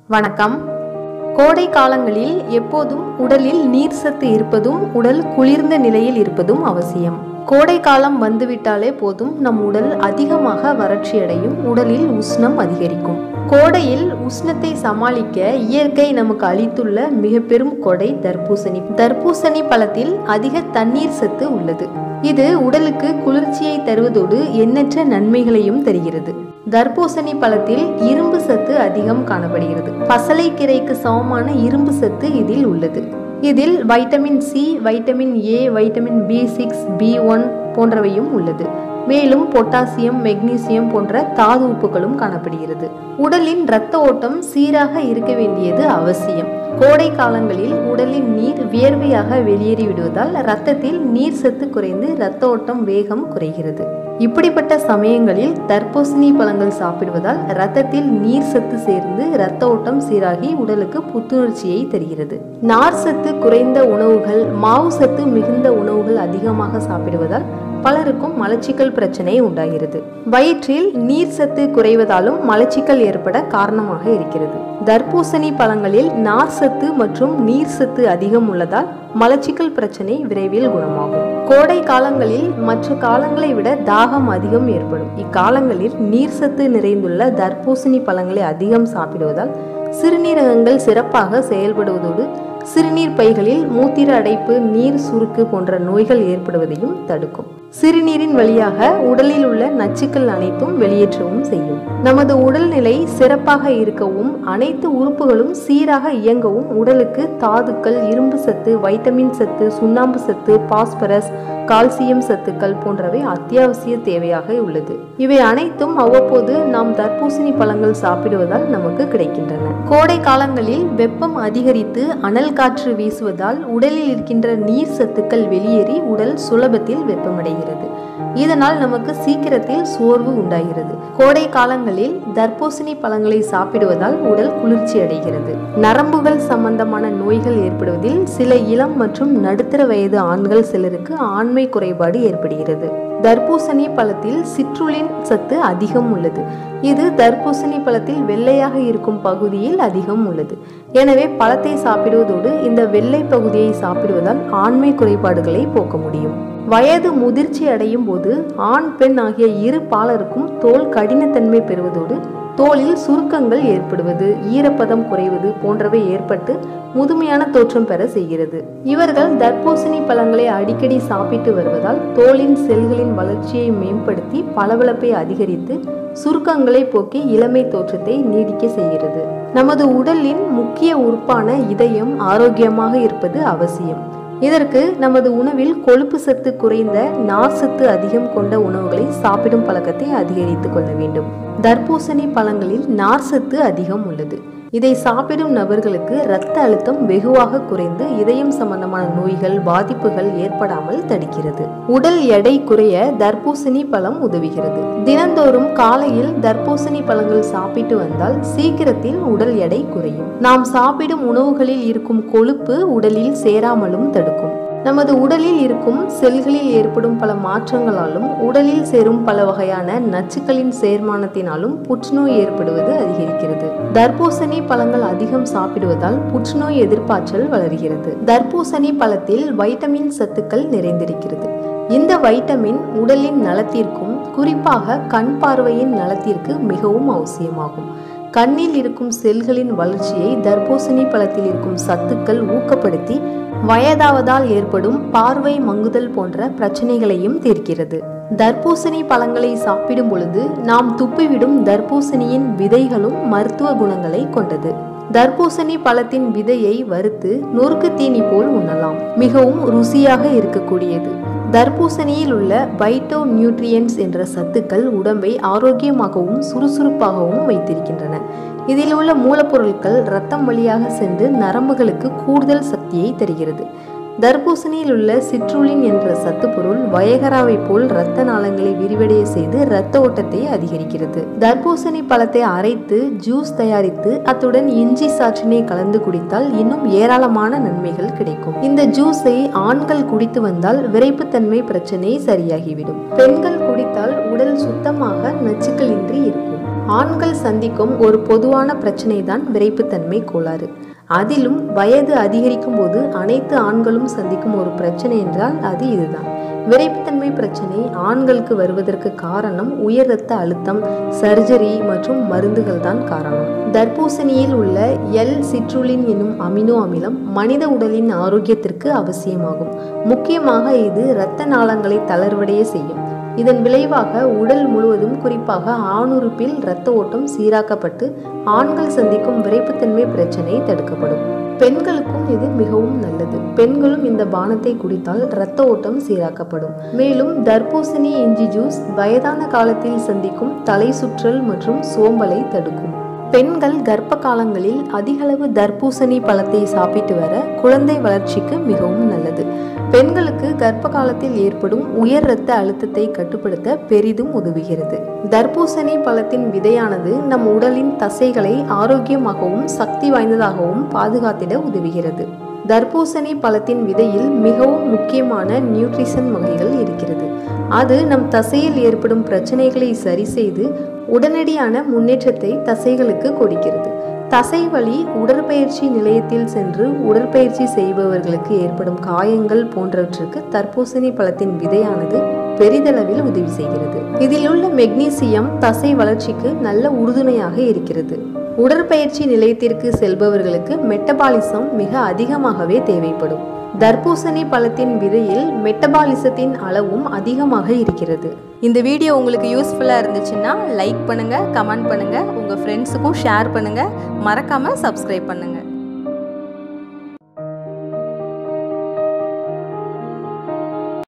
வணக்கம் கோடை காலங்களில் எப்போதும் உடலில் நீர் சத்து இருப்பதும் உடல் குளிர்ந்த நிலையில் இருப்பதும் அவசியம் கோடை காலம் வந்துவிட்டாலே போதும் நம் உடல் அதிகமாக வறட்சியடையும் உடலில் உஷ்ணம் அதிகரிக்கும் கோடையில் உஷ்ணத்தை சமாளிக்க இயற்கை நமக்கு அளித்துள்ள மிக பெரும் கொடை தர்பூசணி தர்பூசணி பழத்தில் அதிக தண்ணீர் சத்து உள்ளது இது உடலுக்கு குளிர்ச்சியை தருவதோடு எண்ணற்ற நன்மைகளையும் தருகிறது தர்பூசணி பழத்தில் இரும்பு சத்து அதிகம் காணப்படுகிறது பசலைக்கீரைக்கு சமமான இரும்பு சத்து இதில் உள்ளது இதில் vitamin C vitamin A vitamin B six B one போன்றவையும் உள்ளது மேலும் பொட்டாசியம் மெக்னீசியம் போன்ற தாது உப்புகளும் காணப்படுகிறது உடலின் இரத்த ஓட்டம் சீராக இருக்க வேண்டியது அவசியம் கோடை காலங்களில் உடலின் நீர் வியர்வையாக வெளியேறி விடுவதால் இரத்தத்தில் நீர் சத்து குறைந்து இரத்த ஓட்டம் வேகம் குறைகிறது இப்படிப்பட்ட சமயங்களில் தர்பூசணி பழங்கள் சாப்பிடுவதால் இரத்தத்தில் நீர் சத்து சேர்ந்து இரத்த ஓட்டம் சீராகி உடலுக்கு புத்துணர்ச்சியை தருகிறது நார் சத்து குறைந்த உணவுகள் மாவு சத்து மிகுந்த உணவுகள் அதிகமாக சாப்பிடுவதால் பலருக்கும் மலச்சிக்கல் பிரச்சனை உண்டாகிறது வயிற்றில் நீர் சத்து குறைவதாலும் மலச்சிக்கல் ஏற்பட காரணமாக இருக்கிறது தர்பூசணி பழங்களில் நார் சத்து மற்றும் நீர் சத்து அதிகம் உள்ளதால் மலச்சிக்கல் பிரச்சனை விரைவில் குணமாகும் கோடை காலங்களில் மற்ற காலங்களை விட தாகம் அதிகம் ஏற்படும் இக்காலங்களில் நீர் சத்து நிறைந்துள்ள தர்பூசணி பழங்களை அதிகம் சாப்பிடுவதால் சிறுநீரகங்கள் சிறப்பாக செயல்படுவதோடு சிறுநீர் பைகளில் மூத்திர அடைப்பு நீர் சுருக்கு போன்ற நோய்கள் ஏற்படுவதையும் தடுக்கும் சிறுநீரின் வழியாக உடலில் உள்ள நச்சுக்கள் அனைத்தும் வெளியேற்றவும் செய்யும் நமது உடல்நிலை சிறப்பாக இருக்கவும் அனைத்து உறுப்புகளும் சீராக இயங்கவும் உடலுக்கு தாதுக்கள் இரும்பு சத்து வைட்டமின் சத்து சுண்ணாம்பு சத்து பாஸ்பரஸ் கால்சியம் சத்துக்கள் போன்றவை அத்தியாவசிய தேவையாக உள்ளது இவை அனைத்தும் அவ்வப்போது நாம் தர்பூசணி பழங்கள் சாப்பிடுவதால் நமக்கு கிடைக்கின்றன கோடை காலங்களில் வெப்பம் அதிகரித்து அனல் காற்று வீசுவதால் உடலில் இருக்கின்ற நீர் சத்துக்கள் வெளியேறி உடல் சுலபத்தில் வெப்பமடைகிறது இதனால் நமக்கு சீக்கிரத்தில் சோர்வு உண்டாகிறது கோடை காலங்களில் தர்பூசணி பழங்களை சாப்பிடுவதால் உடல் குளிர்ச்சி அடைகிறது நரம்புகள் சம்பந்தமான நோய்கள் ஏற்படுவதில் சில இளம் மற்றும் நடுத்தர வயது ஆண்கள் சிலருக்கு ஆண்மை குறைபாடு ஏற்படுகிறது தர்பூசணி பழத்தில் சிட்ருலின் சத்து அதிகம் உள்ளது இது தர்பூசணி பழத்தில் வெள்ளையாக இருக்கும் பகுதியில் அதிகம் உள்ளது எனவே பழத்தை சாப்பிடுவதோடு இந்த வெள்ளை பகுதியை சாப்பிடுவதால் ஆண்மை குறைபாடுகளை போக்க முடியும் வயது முதிர்ச்சி அடையும் போது ஆண் பெண் ஆகிய இரு பாலருக்கும் தோல் கடினத்தன்மை பெறுவதோடு தோலில் சுருக்கங்கள் ஏற்படுவது ஈரப்பதம் குறைவது போன்றவை ஏற்பட்டு முதுமையான தோற்றம் பெற செய்கிறது இவர்கள் தர்பூசணி பழங்களை அடிக்கடி சாப்பிட்டு வருவதால் தோலின் செல்களின் வளர்ச்சியை மேம்படுத்தி பளபளப்பை அதிகரித்து சுருக்கங்களை போக்கி இளமை தோற்றத்தை நீடிக்க செய்கிறது நமது உடலின் முக்கிய உறுப்பான இதயம் ஆரோக்கியமாக இருப்பது அவசியம் இதற்கு நமது உணவில் கொழுப்பு சத்து குறைந்த நார் சத்து அதிகம் கொண்ட உணவுகளை சாப்பிடும் பழக்கத்தை அதிகரித்துக் கொள்ள வேண்டும் தர்பூசணி பழங்களில் நார் சத்து அதிகம் உள்ளது இதை சாப்பிடும் நபர்களுக்கு இரத்த அழுத்தம் வெகுவாக குறைந்து இதயம் சம்பந்தமான நோய்கள் பாதிப்புகள் ஏற்படாமல் தடுக்கிறது உடல் எடை குறைய தர்பூசணி பழம் உதவுகிறது தினந்தோறும் காலையில் தர்பூசணி பழங்கள் சாப்பிட்டு வந்தால் சீக்கிரத்தில் உடல் எடை குறையும் நாம் சாப்பிடும் உணவுகளில் இருக்கும் கொழுப்பு உடலில் சேராமலும் தடுக்கும் நமது உடலில் இருக்கும் செல்களில் ஏற்படும் பல மாற்றங்களாலும் உடலில் சேரும் பல வகையான நச்சுக்களின் சேர்மானத்தினாலும் புற்றுநோய் ஏற்படுவது அதிகரிக்கிறது தர்பூசணி பழங்கள் அதிகம் சாப்பிடுவதால் புற்றுநோய் எதிர்ப்பாற்றல் வளர்கிறது தர்பூசணி பழத்தில் வைட்டமின் சத்துக்கள் நிறைந்திருக்கிறது இந்த வைட்டமின் உடலின் நலத்திற்கும் குறிப்பாக கண் பார்வையின் நலத்திற்கு மிகவும் அவசியமாகும் கண்ணில் இருக்கும் செல்களின் வளர்ச்சியை தர்பூசணி பழத்தில் இருக்கும் சத்துக்கள் ஊக்கப்படுத்தி வயதாவதால் ஏற்படும் பார்வை மங்குதல் போன்ற பிரச்சனைகளையும் தீர்க்கிறது தர்பூசணி பழங்களை சாப்பிடும் பொழுது நாம் துப்பிவிடும் தர்பூசணியின் விதைகளும் மருத்துவ குணங்களை கொண்டது தர்பூசணி பழத்தின் விதையை வறுத்து நொறுக்கு தீனி போல் உண்ணலாம் மிகவும் ருசியாக இருக்கக்கூடியது தர்பூசணியில் உள்ள பைட்டோ நியூட்ரியன்ஸ் என்ற சத்துக்கள் உடம்பை ஆரோக்கியமாகவும் சுறுசுறுப்பாகவும் வைத்திருக்கின்றன இதில் உள்ள மூலப்பொருட்கள் இரத்தம் வழியாக சென்று நரம்புகளுக்கு கூடுதல் சக்தியை தருகிறது தர்பூசணியில் உள்ள சிட்ருலின் என்ற சத்து பொருள் வயகராவை போல் இரத்த நாளங்களை விரிவடைய செய்து இரத்த ஓட்டத்தை அதிகரிக்கிறது தர்பூசணி பழத்தை அரைத்து ஜூஸ் தயாரித்து அத்துடன் இஞ்சி சாற்றினை கலந்து குடித்தால் இன்னும் ஏராளமான நன்மைகள் கிடைக்கும் இந்த ஜூஸை ஆண்கள் குடித்து வந்தால் விரைப்புத்தன்மை பிரச்சனை சரியாகிவிடும் பெண்கள் குடித்தால் உடல் சுத்தமாக நச்சுக்களின்றி இருக்கும் ஆண்கள் சந்திக்கும் ஒரு பொதுவான பிரச்சனை தான் விரைப்புத்தன்மை கோளாறு அதிலும் வயது அதிகரிக்கும் போது அனைத்து ஆண்களும் சந்திக்கும் ஒரு பிரச்சனை என்றால் அது இதுதான் விரைப்புத்தன்மை பிரச்சனை ஆண்களுக்கு வருவதற்கு காரணம் உயர் இரத்த அழுத்தம் சர்ஜரி மற்றும் மருந்துகள் தான் காரணம் தர்பூசணியில் உள்ள எல் சிட்ருலின் என்னும் அமினோ அமிலம் மனித உடலின் ஆரோக்கியத்திற்கு அவசியமாகும் முக்கியமாக இது இரத்த நாளங்களை தளர்வடைய செய்யும் இதன் விளைவாக உடல் முழுவதும் குறிப்பாக ஆணுறுப்பில் இரத்த ஓட்டம் சீராக்கப்பட்டு ஆண்கள் சந்திக்கும் விரைப்புத்தன்மை பிரச்சனை தடுக்கப்படும் பெண்களுக்கும் இது மிகவும் நல்லது பெண்களும் இந்த பானத்தை குடித்தால் இரத்த ஓட்டம் சீராக்கப்படும் மேலும் தர்பூசணி இஞ்சி ஜூஸ் வயதான காலத்தில் சந்திக்கும் தலை சுற்றல் மற்றும் சோம்பலை தடுக்கும் பெண்கள் கர்ப்ப காலங்களில் அதிகளவு தர்பூசணி பழத்தை சாப்பிட்டு வர குழந்தை வளர்ச்சிக்கு மிகவும் நல்லது பெண்களுக்கு கர்ப்ப காலத்தில் ஏற்படும் உயர் இரத்த அழுத்தத்தை கட்டுப்படுத்த பெரிதும் உதவுகிறது தர்பூசணி பழத்தின் விதையானது நம் உடலின் தசைகளை ஆரோக்கியமாகவும் சக்தி வாய்ந்ததாகவும் பாதுகாத்திட உதவுகிறது தர்பூசணி பழத்தின் விதையில் மிகவும் முக்கியமான நியூட்ரிஷன் வகைகள் இருக்கிறது அது நம் தசையில் ஏற்படும் பிரச்சனைகளை சரி செய்து உடனடியான முன்னேற்றத்தை தசைகளுக்கு கொடுக்கிறது தசை வலி உடற்பயிற்சி நிலையத்தில் சென்று உடற்பயிற்சி செய்பவர்களுக்கு ஏற்படும் காயங்கள் போன்றவற்றுக்கு தர்பூசணி பழத்தின் விதையானது பெரிதளவில் உதவி செய்கிறது இதில் உள்ள மெக்னீசியம் தசை வளர்ச்சிக்கு நல்ல உறுதுணையாக இருக்கிறது உடற்பயிற்சி நிலையத்திற்கு செல்பவர்களுக்கு மெட்டபாலிசம் மிக அதிகமாகவே தேவைப்படும் தர்பூசணி பழத்தின் விதையில் மெட்டபாலிசத்தின் அளவும் அதிகமாக இருக்கிறது இந்த வீடியோ உங்களுக்கு யூஸ்ஃபுல்லாக இருந்துச்சுன்னா லைக் பண்ணுங்கள் கமெண்ட் பண்ணுங்கள் உங்கள் ஃப்ரெண்ட்ஸுக்கும் ஷேர் பண்ணுங்கள் மறக்காமல் சப்ஸ்கிரைப் பண்ணுங்கள்